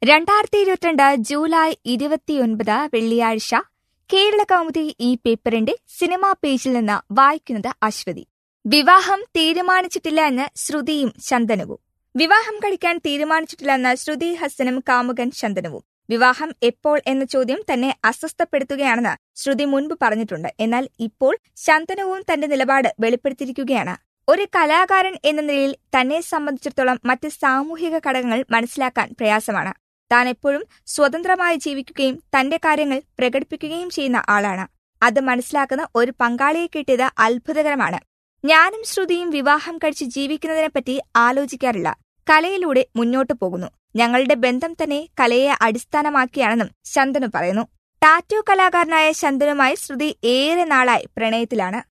രണ്ടായിരത്തി ഇരുപത്തിരണ്ട് ജൂലൈ ഇരുപത്തിയൊൻപത് വെള്ളിയാഴ്ച കേരള കൗമുദി ഈ പേപ്പറിന്റെ സിനിമാ പേജിൽ നിന്ന് വായിക്കുന്നത് അശ്വതി വിവാഹം തീരുമാനിച്ചിട്ടില്ല എന്ന് ശ്രുതിയും ചന്ദനവും വിവാഹം കഴിക്കാൻ തീരുമാനിച്ചിട്ടില്ലെന്ന് ശ്രുതി ഹസനും കാമുകൻ ചന്ദനവും വിവാഹം എപ്പോൾ എന്ന ചോദ്യം തന്നെ അസ്വസ്ഥപ്പെടുത്തുകയാണെന്ന് ശ്രുതി മുൻപ് പറഞ്ഞിട്ടുണ്ട് എന്നാൽ ഇപ്പോൾ ചന്ദനവും തന്റെ നിലപാട് വെളിപ്പെടുത്തിയിരിക്കുകയാണ് ഒരു കലാകാരൻ എന്ന നിലയിൽ തന്നെ സംബന്ധിച്ചിടത്തോളം മറ്റ് സാമൂഹിക ഘടകങ്ങൾ മനസ്സിലാക്കാൻ പ്രയാസമാണ് താൻ എപ്പോഴും സ്വതന്ത്രമായി ജീവിക്കുകയും തന്റെ കാര്യങ്ങൾ പ്രകടിപ്പിക്കുകയും ചെയ്യുന്ന ആളാണ് അത് മനസ്സിലാക്കുന്ന ഒരു പങ്കാളിയെ കിട്ടിയത് അത്ഭുതകരമാണ് ഞാനും ശ്രുതിയും വിവാഹം കഴിച്ച് ജീവിക്കുന്നതിനെപ്പറ്റി ആലോചിക്കാറില്ല കലയിലൂടെ മുന്നോട്ടു പോകുന്നു ഞങ്ങളുടെ ബന്ധം തന്നെ കലയെ അടിസ്ഥാനമാക്കിയാണെന്നും ശന്തനു പറയുന്നു ടാറ്റു കലാകാരനായ ശന്തനുമായി ശ്രുതി ഏറെ നാളായി പ്രണയത്തിലാണ്